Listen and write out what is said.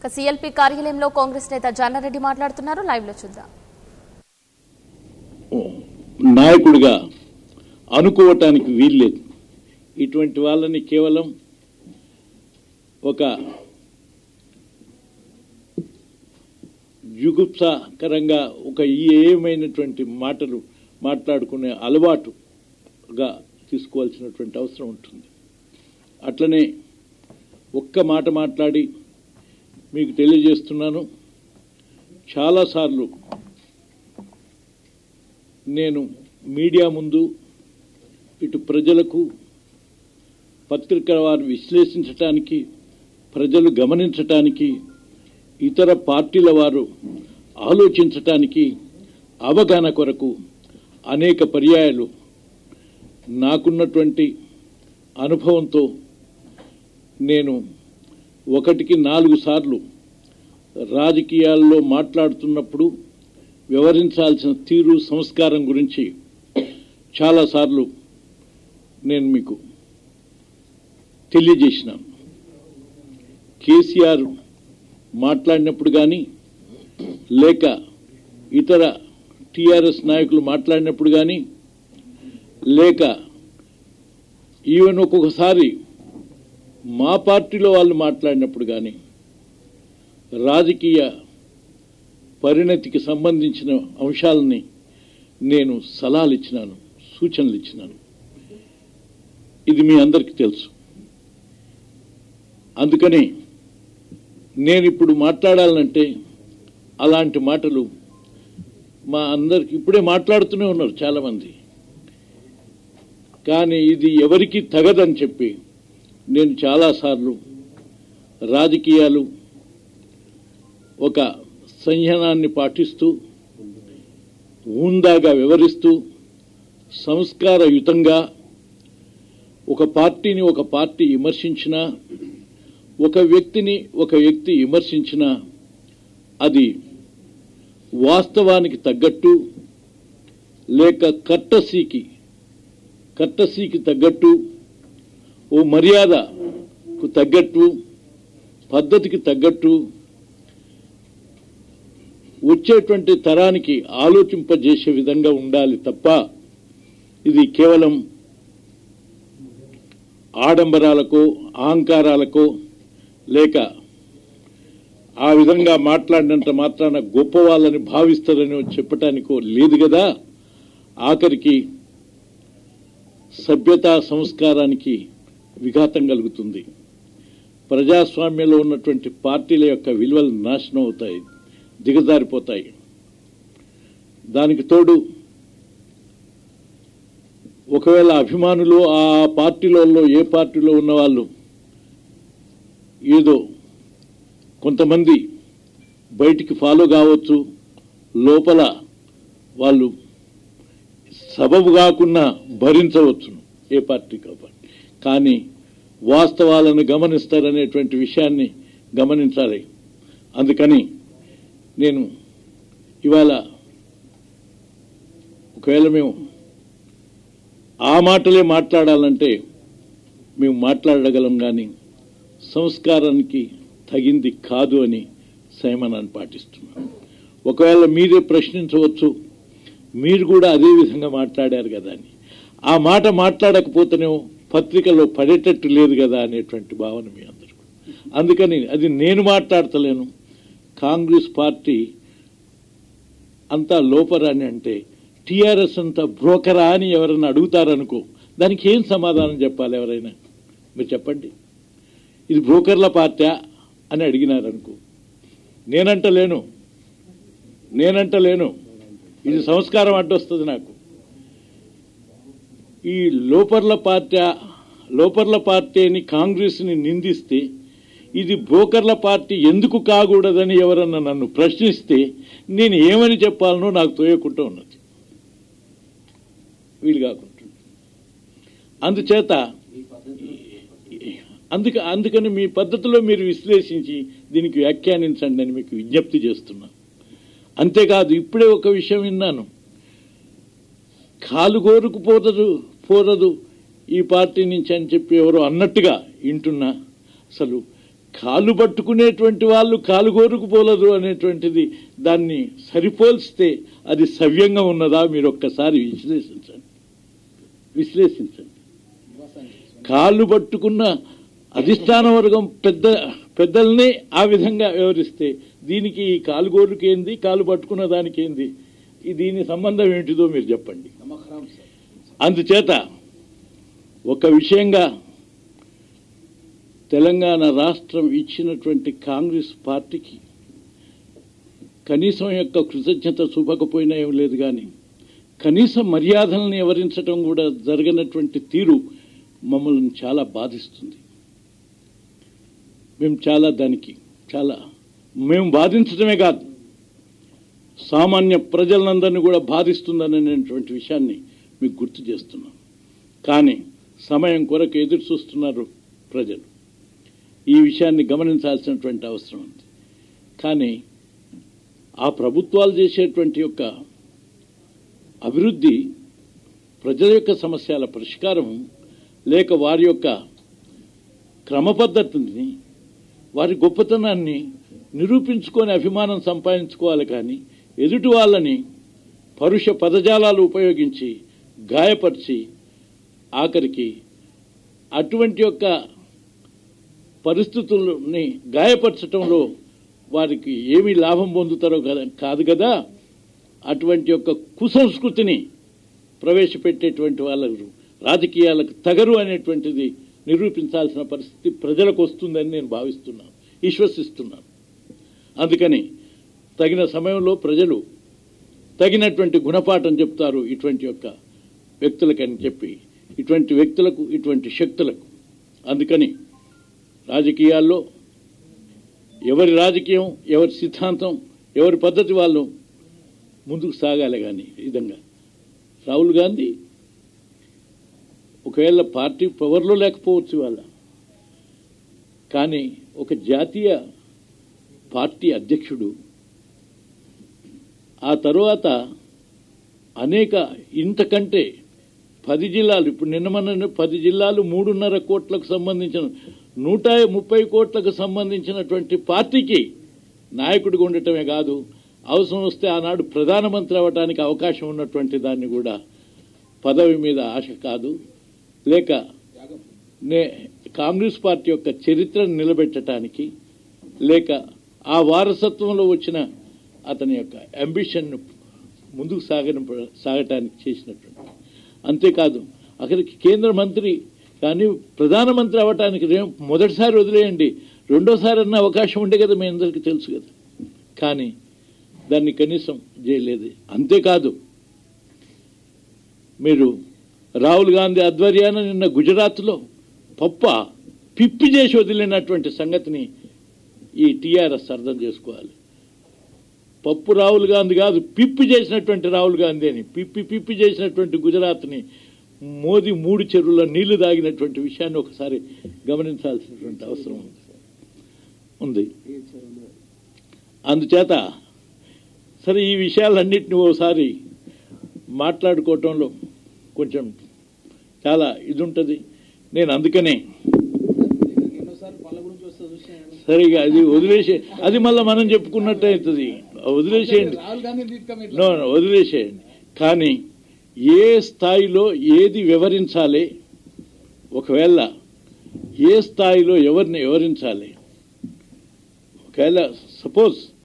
ఇక సీఎల్పీ కార్యాలయంలో కాంగ్రెస్ నేత జానారెడ్డి మాట్లాడుతున్నారు లైవ్ లో చూద్దాం నాయకుడిగా అనుకోవటానికి వీల్లేదు ఇటువంటి వాళ్ళని కేవలం ఒక జుగుప్సాకరంగా ఒక ఏమైనటువంటి మాటలు మాట్లాడుకునే అలవాటుగా తీసుకోవాల్సినటువంటి అవసరం ఉంటుంది అట్లనే ఒక్క మాట మాట్లాడి మీకు తెలియజేస్తున్నాను చాలాసార్లు నేను మీడియా ముందు ఇటు ప్రజలకు పత్రికల వారు విశ్లేషించటానికి ప్రజలు గమనించటానికి ఇతర పార్టీల వారు ఆలోచించటానికి అవగాహన కొరకు అనేక పర్యాయాలు నాకున్నటువంటి అనుభవంతో నేను ఒకటికి నాలుగు సార్లు రాజకీయాల్లో మాట్లాడుతున్నప్పుడు వ్యవహరించాల్సిన తీరు సంస్కారం గురించి చాలాసార్లు నేను మీకు తెలియజేసినాను కేసీఆర్ మాట్లాడినప్పుడు కానీ లేక ఇతర టీఆర్ఎస్ నాయకులు మాట్లాడినప్పుడు కానీ లేక ఈవెన్ ఒక్కొక్కసారి మా పార్టీలో వాళ్ళు మాట్లాడినప్పుడు కానీ రాజకీయ పరిణతికి సంబంధించిన అంశాలని నేను సలహాలు ఇచ్చినాను సూచనలు ఇచ్చినాను ఇది మీ అందరికీ తెలుసు అందుకని నేను ఇప్పుడు మాట్లాడాలంటే అలాంటి మాటలు మా అందరికి ఇప్పుడే మాట్లాడుతూనే ఉన్నారు చాలామంది కానీ ఇది ఎవరికి తగదని చెప్పి నేను చాలాసార్లు రాజకీయాలు ఒక సంయనాన్ని పాటిస్తూ హుందాగా వివరిస్తూ సంస్కారయుతంగా ఒక పార్టీని ఒక పార్టీ విమర్శించినా ఒక వ్యక్తిని ఒక వ్యక్తి విమర్శించినా అది వాస్తవానికి తగ్గట్టు లేక కట్టసీకి కట్టసీకి తగ్గట్టు ఓ మర్యాదకు తగ్గట్టు పద్ధతికి తగ్గట్టు వచ్చేటువంటి తరానికి ఆలోచింపజేసే విధంగా ఉండాలి తప్ప ఇది కేవలం ఆడంబరాలకో అహంకారాలకో లేక ఆ విధంగా మాట్లాడినంత మాత్రాన గొప్ప వాళ్ళని భావిస్తారని చెప్పటానికో లేదు కదా ఆఖరికి సభ్యతా సంస్కారానికి విఘాతం కలుగుతుంది ప్రజాస్వామ్యంలో ఉన్నటువంటి పార్టీల యొక్క విలువలు నాశనం అవుతాయి దిగజారిపోతాయి దానికి తోడు ఒకవేళ అభిమానులు ఆ పార్టీలలో ఏ పార్టీలో ఉన్న వాళ్ళు ఏదో కొంతమంది బయటికి ఫాలో కావచ్చు లోపల వాళ్ళు సబబు కాకుండా భరించవచ్చు ఏ పార్టీ కాబట్టి కానీ వాస్తవాలను గమనిస్తారనేటువంటి విషయాన్ని గమనించాలి అందుకని నేను ఇవాళ ఒకవేళ మేము ఆ మాటలే మాట్లాడాలంటే మేము మాట్లాడగలం కానీ సంస్కారానికి తగింది కాదు అని సంయమనాన్ని పాటిస్తున్నాం ఒకవేళ మీరే ప్రశ్నించవచ్చు మీరు కూడా అదే విధంగా మాట్లాడారు కదా అని ఆ మాట మాట్లాడకపోతేనేమో పత్రికలో పడేటట్టు లేదు కదా అనేటువంటి భావన మీ అందరికీ అందుకని అది నేను మాట్లాడతలేను కాంగ్రెస్ పార్టీ అంతా లోపరాని అంటే టీఆర్ఎస్ అంతా బ్రోకరా అని ఎవరైనా అడుగుతారనుకో దానికి ఏం సమాధానం చెప్పాలి ఎవరైనా మీరు చెప్పండి ఇది బ్రోకర్ల పార్టీ అని అడిగినారనుకో నేనంటలేను నేనంటలేను ఇది సంస్కారం అడ్డొస్తుంది నాకు ఈ లోపర్ల పార్టీ లోపర్ల పార్టీ అని కాంగ్రెస్ని నిందిస్తే ఇది బ్రోకర్ల పార్టీ ఎందుకు కాకూడదని ఎవరన్నా నన్ను ప్రశ్నిస్తే నేను ఏమని చెప్పాలనో నాకు తోయకుండా ఉన్నది వీలు కాకుంటుంది అందుచేత అందుక అందుకని మీ పద్ధతిలో మీరు విశ్లేషించి దీనికి వ్యాఖ్యానించండి అని మీకు విజ్ఞప్తి చేస్తున్నా అంతేకాదు ఇప్పుడే ఒక విషయం విన్నాను కాలు కోరుకు పోరదు పోరదు ఈ పార్టీ నుంచి అని చెప్పి ఎవరో అన్నట్టుగా వింటున్నా అసలు కాలు పట్టుకునేటువంటి వాళ్ళు కాలు కోరుకుపోలరు అనేటువంటిది దాన్ని సరిపోల్స్తే అది సవ్యంగా ఉన్నదా మీరు ఒక్కసారి విశ్లేషించండి విశ్లేషించండి కాళ్ళు పట్టుకున్న అధిష్టాన వర్గం పెద్ద పెద్దల్ని ఆ విధంగా వివరిస్తే దీనికి ఈ కాలు గోరుకేంది కాలు పట్టుకున్న దానికి ఏంది ఈ దీని సంబంధం ఏంటిదో మీరు చెప్పండి అందుచేత ఒక విషయంగా తెలంగాణ రాష్ట్రం ఇచ్చినటువంటి కాంగ్రెస్ పార్టీకి కనీసం యొక్క కృతజ్ఞత చూపకపోయినా ఏం లేదు కానీ కనీస మర్యాదలను వివరించడం కూడా జరగనటువంటి తీరు మమ్మల్ని చాలా బాధిస్తుంది మేము చాలా దానికి చాలా మేము బాధించడమే కాదు సామాన్య ప్రజలందరినీ కూడా బాధిస్తుందనేటువంటి విషయాన్ని మీకు గుర్తు చేస్తున్నాం కానీ సమయం కొరకు ఎదురు చూస్తున్నారు ప్రజలు ఈ విషయాన్ని గమనించాల్సినటువంటి అవసరం ఉంది కానీ ఆ ప్రభుత్వాలు చేసేటువంటి యొక్క అభివృద్ధి ప్రజల యొక్క సమస్యల పరిష్కారం లేక వారి యొక్క క్రమ పద్ధతిని వారి గొప్పతనాన్ని నిరూపించుకొని అభిమానం సంపాదించుకోవాలి కానీ ఎదుటి వాళ్ళని పరుష పదజాలాలు ఉపయోగించి గాయపరిచి ఆఖరికి అటువంటి యొక్క పరిస్థితుల్ని గాయపరచటంలో వారికి ఏమి లాభం పొందుతారో కదా కాదు కదా అటువంటి యొక్క కుసంస్కృతిని ప్రవేశపెట్టేటువంటి వాళ్ళకు రాజకీయాలకు తగరు అనేటువంటిది నిరూపించాల్సిన పరిస్థితి ప్రజలకు వస్తుందని నేను భావిస్తున్నాను విశ్వసిస్తున్నాను అందుకని తగిన సమయంలో ప్రజలు తగినటువంటి గుణపాఠం చెప్తారు ఇటువంటి యొక్క వ్యక్తులకని చెప్పి ఇటువంటి వ్యక్తులకు ఇటువంటి శక్తులకు అందుకని రాజకీయాల్లో ఎవరి రాజకీయం ఎవరి సిద్ధాంతం ఎవరి పద్ధతి వాళ్ళు ముందుకు సాగాలి కానీ ఈ విధంగా రాహుల్ గాంధీ ఒకవేళ పార్టీ పవర్లో లేకపోవచ్చు వాళ్ళ కానీ ఒక జాతీయ పార్టీ అధ్యక్షుడు ఆ తరువాత అనేక ఇంతకంటే పది జిల్లాలు ఇప్పుడు నిన్న మొన్న పది జిల్లాలు మూడున్నర కోట్లకు సంబంధించిన నూట ముప్పై కోట్లకు సంబంధించినటువంటి పార్టీకి నాయకుడిగా ఉండటమే కాదు అవసరం వస్తే ఆనాడు ప్రధానమంత్రి అవ్వటానికి అవకాశం ఉన్నటువంటి దాన్ని కూడా పదవి మీద ఆశ కాదు లేక నే కాంగ్రెస్ పార్టీ యొక్క చరిత్రను నిలబెట్టడానికి లేక ఆ వారసత్వంలో వచ్చిన అతని యొక్క అంబిషన్ను ముందుకు సాగని సాగటానికి చేసినటువంటి అంతేకాదు అక్కడికి కేంద్ర మంత్రి కానీ ప్రధానమంత్రి అవ్వటానికి రే మొదటిసారి వదిలేయండి రెండోసారి అన్న అవకాశం ఉండే కదా మీ అందరికీ తెలుసు కదా కానీ దాన్ని కనీసం చేయలేదు అంతేకాదు మీరు రాహుల్ గాంధీ ఆధ్వర్యాన నిన్న గుజరాత్లో పప్ప పిప్పి చేసి వదిలినటువంటి సంగతిని ఈ టీఆర్ఎస్ అర్థం చేసుకోవాలి పప్పు రాహుల్ గాంధీ కాదు పిప్పి చేసినటువంటి రాహుల్ గాంధీ అని పిప్పి పిప్పి చేసినటువంటి గుజరాత్ని మోదీ మూడు చెరువుల నీళ్లు దాగినటువంటి విషయాన్ని ఒకసారి గమనించాల్సినటువంటి అవసరం ఉంది ఉంది అందుచేత సరే ఈ విషయాలన్నింటినీ ఓసారి మాట్లాడుకోవటంలో కొంచెం చాలా ఇది ఉంటుంది నేను అందుకనే సరిగా అది వదిలేసే అది మళ్ళీ మనం చెప్పుకున్నట్టు అవుతుంది వదిలేసేయండి నో నో, వదిలేసేయండి కానీ ఏ స్థాయిలో ఏది వివరించాలి ఒకవేళ ఏ స్థాయిలో ఎవరిని వివరించాలి ఒకవేళ సపోజ్